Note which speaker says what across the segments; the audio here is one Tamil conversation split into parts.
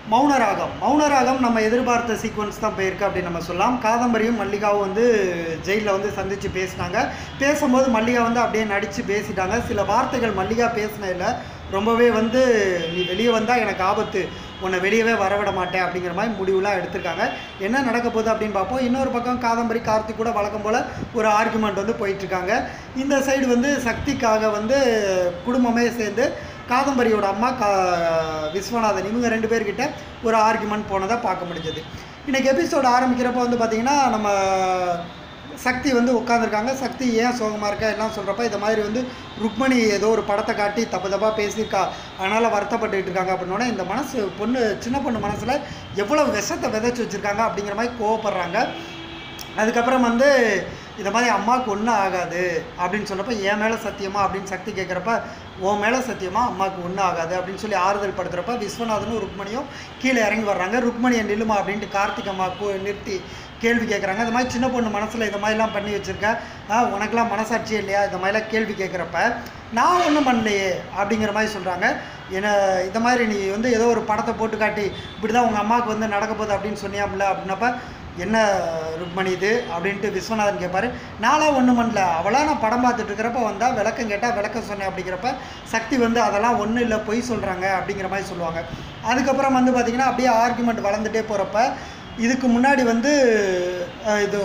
Speaker 1: மௌனராகம் மௌனராகம் நம்ம எதிர்பார்த்த சீக்வன்ஸ் தான் போயிருக்கு அப்படின்னு நம்ம சொல்லலாம் காதம்பரியும் மல்லிகாவும் வந்து ஜெயிலில் வந்து சந்தித்து பேசினாங்க பேசும்போது மல்லிகா வந்து அப்படியே நடித்து பேசிட்டாங்க சில வார்த்தைகள் மல்லிகா பேசினதில் ரொம்பவே வந்து நீ வெளியே வந்தால் எனக்கு ஆபத்து உன்னை வெளியவே வரவிட மாட்டேன் அப்படிங்கிற மாதிரி முடிவுலாம் எடுத்திருக்காங்க என்ன நடக்க போகுது அப்படின்னு பார்ப்போம் இன்னொரு பக்கம் காதம்பரி கார்த்திக் கூட வழக்கம் போல் ஒரு ஆர்குமெண்ட் வந்து போயிட்டுருக்காங்க இந்த சைடு வந்து சக்திக்காக வந்து குடும்பமே சேர்ந்து காதம்பரியோட அம்மா கா விஸ்வநாதன் இவங்க ரெண்டு பேர்கிட்ட ஒரு ஆர்குமெண்ட் போனதை பார்க்க முடிஞ்சது இன்றைக்கி எபிசோடு ஆரம்பிக்கிறப்போ வந்து பார்த்திங்கன்னா நம்ம சக்தி வந்து உட்காந்துருக்காங்க சக்தி ஏன் சோகமாக இருக்கா எல்லாம் சொல்கிறப்ப இந்த மாதிரி வந்து ருக்மணி ஏதோ ஒரு படத்தை காட்டி தப்பு தப்பாக பேசியிருக்கா அதனால் வருத்தப்பட்டுக்கிட்டு இருக்காங்க அப்படின்னோடனே இந்த மனசு பொண்ணு சின்ன பொண்ணு மனசில் எவ்வளோ விஷத்தை விதைச்சி வச்சுருக்காங்க அப்படிங்கிற மாதிரி கோவப்படுறாங்க அதுக்கப்புறம் வந்து இந்த மாதிரி அம்மாவுக்கு ஒன்றும் ஆகாது அப்படின்னு சொன்னப்போ என் மேலே சத்தியமா அப்படின்னு சக்தி கேட்குறப்ப உன் மேலே சத்தியமா அம்மாவுக்கு ஒன்றும் ஆகாது அப்படின்னு சொல்லி ஆறுதல் படுத்துகிறப்ப விஸ்வநாதனும் ருக்மணியும் கீழே இறங்கி வர்றாங்க ருக்மணியை நில்லுமா அப்படின்ட்டு கார்த்திக் அம்மாவுக்கு நிறுத்தி கேள்வி கேட்குறாங்க இந்த மாதிரி சின்ன பொண்ணு மனசில் இந்த மாதிரிலாம் பண்ணி வச்சுருக்க ஆ உனக்கெல்லாம் மனசாட்சி இல்லையா இந்த மாதிரிலாம் கேள்வி கேட்குறப்ப நான் ஒன்றும் பண்ணலையே அப்படிங்கிற மாதிரி சொல்கிறாங்க என்ன இந்த மாதிரி நீ வந்து ஏதோ ஒரு படத்தை போட்டு காட்டி இப்படி தான் உங்கள் அம்மாவுக்கு வந்து நடக்க போகுது அப்படின்னு சொன்னியாம்ல அப்படின்னப்ப என்ன ருக்மணி இது அப்படின்ட்டு விஸ்வநாதன் கேட்பாரு நாளாக ஒன்றும் பண்ணல அவளாக நான் படம் பார்த்துட்டு இருக்கிறப்ப வந்தால் விளக்கம் கேட்டால் விளக்கம் சொன்னேன் அப்படிங்கிறப்ப சக்தி வந்து அதெல்லாம் ஒன்றும் இல்லை பொய் சொல்கிறாங்க அப்படிங்கிற மாதிரி சொல்லுவாங்க அதுக்கப்புறம் வந்து பார்த்திங்கன்னா அப்படியே ஆர்குமெண்ட் வளர்ந்துட்டே போகிறப்ப இதுக்கு முன்னாடி வந்து அஹ், இது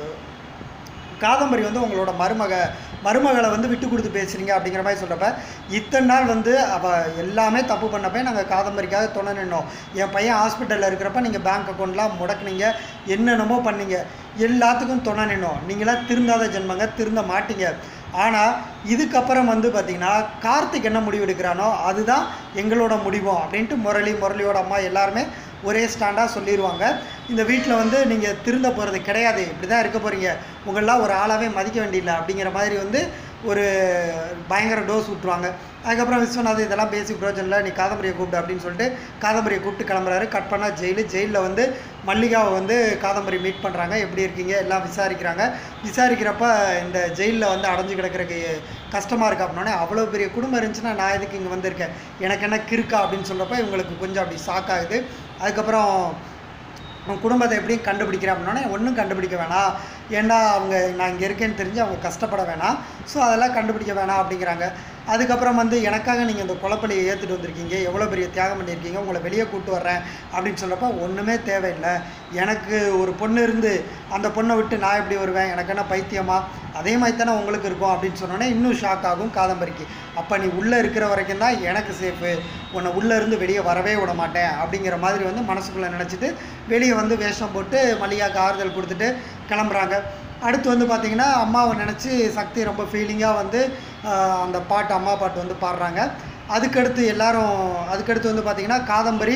Speaker 1: காதம்பரி வந்து உங்களோட மருமக மருமகளை வந்து விட்டு கொடுத்து பேசுகிறீங்க அப்படிங்கிற மாதிரி சொல்கிறப்ப இத்தனை நாள் வந்து அவள் எல்லாமே தப்பு பண்ணப்ப நாங்கள் காதம்பரிக்காக துணை நின்னோம் என் பையன் ஹாஸ்பிட்டலில் இருக்கிறப்ப நீங்கள் பேங்க் அக்கௌண்ட்லாம் முடக்குனீங்க என்னென்னமோ பண்ணீங்க எல்லாத்துக்கும் துணை நின்னோம் நீங்களாம் திருந்தாத ஜென்மங்க திருந்த மாட்டீங்க ஆனால் இதுக்கப்புறம் வந்து பார்த்திங்கன்னா கார்த்திக் என்ன முடிவு எடுக்கிறானோ அதுதான் எங்களோட முடிவும் அப்படின்ட்டு முரளி முரளியோட அம்மா எல்லாருமே ஒரே ஸ்டாண்டாக சொல்லிடுவாங்க இந்த வீட்டில் வந்து நீங்கள் திருந்த போகிறது கிடையாது இப்படி தான் இருக்க போகிறீங்க உங்களெலாம் ஒரு ஆளாகவே மதிக்க வேண்டியதில்லை அப்படிங்கிற மாதிரி வந்து ஒரு பயங்கர டோஸ் விட்ருவாங்க அதுக்கப்புறம் விஸ்வநாதன் இதெல்லாம் பேசி பிரயோஜனம் இல்லை நீ காதம்பரியை கூப்பிடு அப்படின்னு சொல்லிட்டு காதம்பரியை கூப்பிட்டு கிளம்புறாரு கட் பண்ணால் ஜெயிலு ஜெயிலில் வந்து மல்லிகாவை வந்து காதம்பரி மீட் பண்ணுறாங்க எப்படி இருக்கீங்க எல்லாம் விசாரிக்கிறாங்க விசாரிக்கிறப்ப இந்த ஜெயிலில் வந்து அடைஞ்சு கிடக்கிறக்கு கஷ்டமாக இருக்கு அப்படின்னோடனே அவ்வளோ பெரிய குடும்பம் இருந்துச்சுன்னா நான் எதுக்கு இங்கே வந்திருக்கேன் எனக்கு என்ன கிறுக்கா அப்படின்னு சொல்கிறப்ப இவங்களுக்கு கொஞ்சம் அப்படி ஷாக் ஆகுது அதுக்கப்புறம் உன் குடும்பத்தை எப்படியும் கண்டுபிடிக்கிறேன் அப்படின்னோடனே ஒன்றும் கண்டுபிடிக்க வேணாம் ஏன்னா அவங்க நான் இங்கே இருக்கேன்னு தெரிஞ்சு அவங்க கஷ்டப்பட வேணாம் ஸோ அதெல்லாம் கண்டுபிடிக்க வேணாம் அப்படிங்கிறாங்க அதுக்கப்புறம் வந்து எனக்காக நீங்கள் இந்த குழப்பலியை ஏற்றுட்டு வந்திருக்கீங்க எவ்வளோ பெரிய தியாகம் பண்ணியிருக்கீங்க உங்களை வெளியே கூப்பிட்டு வர்றேன் அப்படின்னு சொல்கிறப்ப ஒன்றுமே தேவையில்லை எனக்கு ஒரு பொண்ணு இருந்து அந்த பொண்ணை விட்டு நான் எப்படி வருவேன் எனக்கு என்ன பைத்தியமா அதே மாதிரி தானே உங்களுக்கு இருக்கும் அப்படின்னு சொன்னோன்னே இன்னும் ஷாக் ஆகும் காதம்பரிக்கு அப்போ நீ உள்ளே இருக்கிற வரைக்கும் தான் எனக்கு சேஃபு உன்னை உள்ளே இருந்து வெளியே வரவே விட மாட்டேன் அப்படிங்கிற மாதிரி வந்து மனசுக்குள்ளே நினச்சிட்டு வெளியே வந்து வேஷம் போட்டு மல்லிகாவுக்கு ஆறுதல் கொடுத்துட்டு கிளம்புறாங்க அடுத்து வந்து பார்த்திங்கன்னா அம்மாவை நினச்சி சக்தி ரொம்ப ஃபீலிங்காக வந்து ஆஹ், அந்த பாட்டு அம்மா பாட்டு வந்து பாடுறாங்க அதுக்கடுத்து எல்லாரும் அதுக்கடுத்து வந்து பார்த்திங்கன்னா காதம்பரி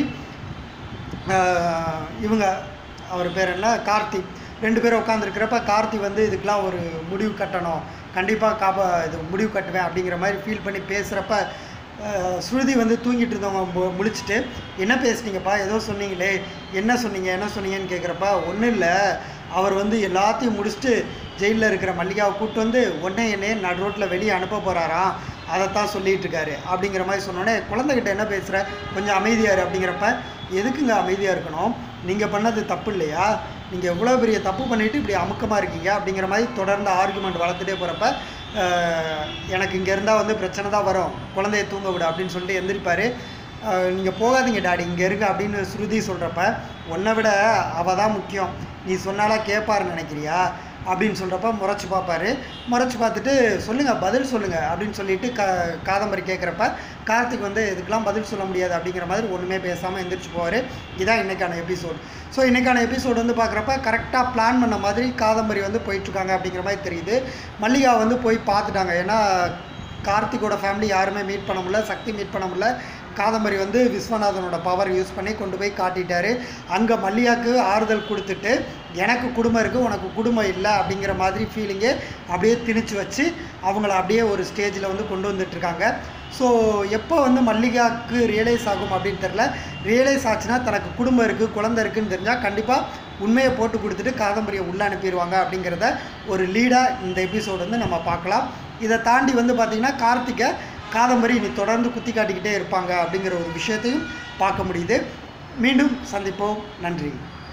Speaker 1: ஆஹ், இவங்க அவர் பேர் என்ன கார்த்தி ரெண்டு பேரும் உட்காந்துருக்கிறப்ப கார்த்தி வந்து இதுக்கெலாம் ஒரு முடிவு கட்டணும் கண்டிப்பாக காப்பா இது முடிவு கட்டுவேன் அப்படிங்கிற மாதிரி ஃபீல் பண்ணி பேசுகிறப்ப ஆஹ், ஸ்ருதி வந்து தூங்கிட்டு இருந்தவங்க மு- முழிச்சிட்டு என்ன பேசுனீங்கப்பா ஏதோ சொன்னீங்களே என்ன சொன்னீங்க என்ன சொன்னீங்கன்னு கேட்குறப்ப ஒன்றும் இல்லை அவர் வந்து எல்லாத்தையும் முடிச்சுட்டு ஜெயிலில் இருக்கிற மல்லிகாவை கூப்பிட்டு வந்து உடனே என்னையே நடு ரோட்டில் வெளியே அனுப்ப போகிறாராம் அதைத்தான் சொல்லிட்டு இருக்காரு அப்படிங்கிற மாதிரி சொன்னோடனே குழந்தைகிட்ட என்ன பேசுகிற கொஞ்சம் அமைதியாரு அப்படிங்கிறப்ப எதுக்குங்க அமைதியாக இருக்கணும் நீங்கள் பண்ணது தப்பு இல்லையா நீங்கள் எவ்வளோ பெரிய தப்பு பண்ணிட்டு இப்படி அமுக்கமாக இருக்கீங்க அப்படிங்கிற மாதிரி தொடர்ந்து ஆர்குமெண்ட் வளர்த்துட்டே போகிறப்ப எனக்கு இங்கே இருந்தால் வந்து பிரச்சனை தான் வரும் குழந்தைய தூங்க விடு அப்படின்னு சொல்லிட்டு எந்திரிப்பார் நீங்கள் போகாதீங்க டாடி இங்கே இருக்க அப்படின்னு ஸ்ருதி சொல்கிறப்ப உன்னை விட அவள் தான் முக்கியம் நீ சொன்னாலா கேட்பாருன்னு நினைக்கிறியா அப்படின்னு சொல்கிறப்ப முறைச்சி பார்ப்பாரு முறைச்சி பார்த்துட்டு சொல்லுங்கள் பதில் சொல்லுங்கள் அப்படின்னு சொல்லிட்டு க காதம்பரி கேட்குறப்ப கார்த்திக் வந்து இதுக்கெல்லாம் பதில் சொல்ல முடியாது அப்படிங்கிற மாதிரி ஒன்றுமே பேசாமல் எந்திரிச்சு போவார் இதான் இன்றைக்கான எபிசோட் ஸோ இன்றைக்கான எபிசோடு வந்து பார்க்குறப்ப கரெக்டாக பிளான் பண்ண மாதிரி காதம்பரி வந்து போயிட்டுருக்காங்க அப்படிங்கிற மாதிரி தெரியுது மல்லிகா வந்து போய் பார்த்துட்டாங்க ஏன்னா கார்த்திகோட ஃபேமிலி யாருமே மீட் பண்ண முடியல சக்தி மீட் பண்ண முடியல காதம்பரி வந்து விஸ்வநாதனோட பவர் யூஸ் பண்ணி கொண்டு போய் காட்டிட்டாரு அங்கே மல்லிகாவுக்கு ஆறுதல் கொடுத்துட்டு எனக்கு குடும்பம் இருக்குது உனக்கு குடும்பம் இல்லை அப்படிங்கிற மாதிரி ஃபீலிங்கு அப்படியே திணிச்சு வச்சு அவங்கள அப்படியே ஒரு ஸ்டேஜில் வந்து கொண்டு வந்துட்டுருக்காங்க ஸோ எப்போ வந்து மல்லிகாவுக்கு ரியலைஸ் ஆகும் அப்படின்னு தெரில ரியலைஸ் ஆச்சுன்னா தனக்கு குடும்பம் இருக்குது குழந்தை இருக்குன்னு தெரிஞ்சால் கண்டிப்பாக உண்மையை போட்டு கொடுத்துட்டு காதம்பரியை உள்ளே அனுப்பிடுவாங்க அப்படிங்கிறத ஒரு லீடாக இந்த எபிசோடு வந்து நம்ம பார்க்கலாம் இதை தாண்டி வந்து பார்த்திங்கன்னா கார்த்திகை காதம்பரி இனி தொடர்ந்து குத்தி காட்டிக்கிட்டே இருப்பாங்க அப்படிங்கிற ஒரு விஷயத்தையும் பார்க்க முடியுது மீண்டும் சந்திப்போம் நன்றி